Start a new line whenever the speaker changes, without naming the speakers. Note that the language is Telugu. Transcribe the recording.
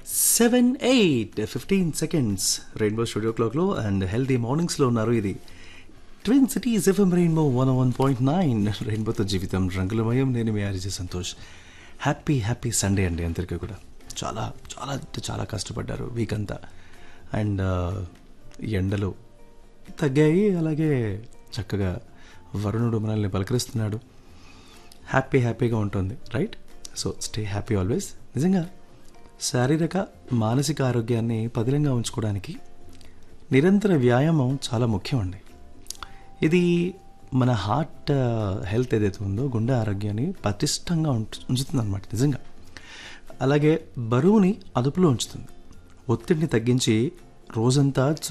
seven eight fifteen seconds rainbow studio క్లాక్లో అండ్ హెల్దీ మార్నింగ్స్లో ఉన్నారు ఇది twin cities FM rainbow one one point nine రెయిన్బోతో జీవితం రంగులమయం నేను మీ RJ Santosh happy happy Sunday అండి అందరికీ కూడా చాలా చాలా అంటే చాలా కష్టపడ్డారు వీక్ అంతా అండ్ ఎండలు తగ్గాయి అలాగే చక్కగా వరుణుడు మనల్ని పలకరిస్తున్నాడు హ్యాపీ హ్యాపీగా ఉంటుంది right so stay happy always నిజంగా శారీరక మానసిక ఆరోగ్యాన్ని పదిలంగా ఉంచుకోవడానికి నిరంతర వ్యాయామం చాలా ముఖ్యం అండి ఇది మన హార్ట్ హెల్త్ ఏదైతే ఉందో గుండె ఆరోగ్యాన్ని పటిష్టంగా ఉంచుతుంది అనమాట నిజంగా అలాగే బరువుని అదుపులో ఉంచుతుంది ఒత్తిడిని తగ్గించి రోజంతా